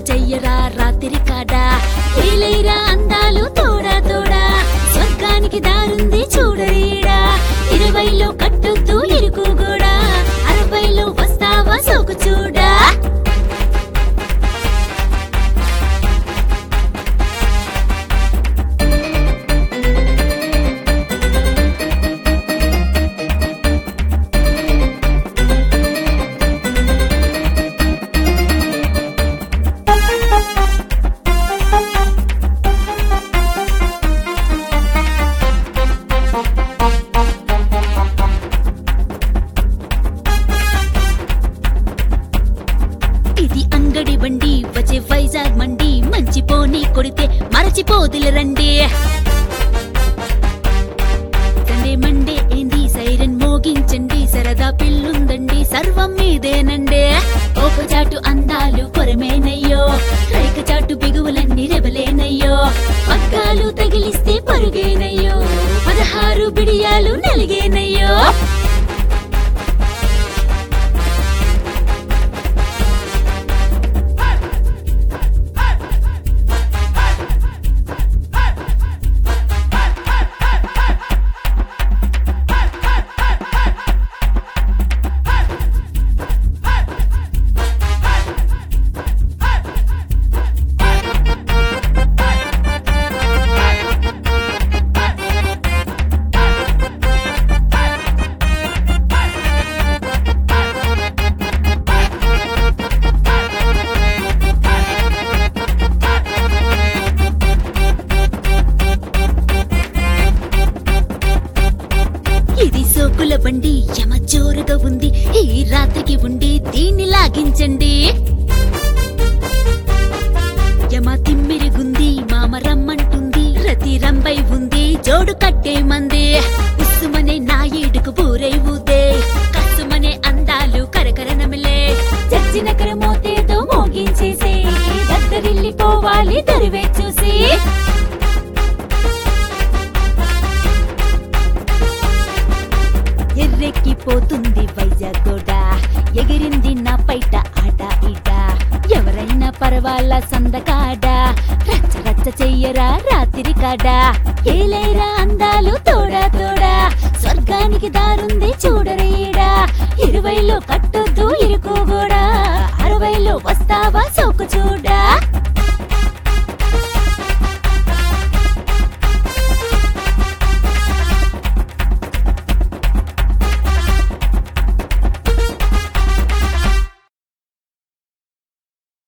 చెయ్యరా రాత్రి కాడా ఏలైరా అందాలు తోడా తోడా స్వర్గానికి దారుంది చూడరీడా ఇరవైలో కట్టొద్దు ఇరుకు కూడా అరవైలో వస్తావా సోకు చూడా ఇది అంగడి బండి వచ్చే వైజాగ్ మండి మంచి పోనీ కొడితే మరచిపోదులు రండి సండే మండే ఏంది సైరన్ మోగించండి సరదా పిల్లుందండి సర్వం మీదేనండి ఒక చాటు అందాలు కొరమేనయ్యో రైక చాటు బిగువులన్నీ రెబలేనయ్యో పక్కాలు తగిలిస్తే పరుగేనయ్యో పదహారు బిడియాలు నలిగేనయ్యో ఇది సోకుల బండి యమ జోరుగా ఉంది ఈ రాత్రికి ఉండి దీన్ని లాగించండి యమ తిమ్మిరిగుంది మామ రమ్మంటుంది రతి రంబై ఉంది జోడు కట్టే మంది ఉస్సుమనే నా ఈడుకు బూరై ఊదే కస్సుమనే అందాలు కరకర నమిలే చచ్చిన కరమోతేదో మోగించేసే దద్దరిల్లిపోవాలి దరివే చూసి ఎర్రెక్కిపోతుంది వైజాగ్ గోడ ఎగిరింది నా పైట ఆట ఈట ఎవరైనా పర్వాలా సందకాడ రచ్చ రచ్చ చెయ్యరా రాత్రి కాడ ఏలేరా అందాలు తోడా తోడా స్వర్గానికి దారుంది చూడరేడా ఇరవైలో కట్టొద్దు ఇరుకు కూడా అరవైలో వస్తావా సోకు చూడా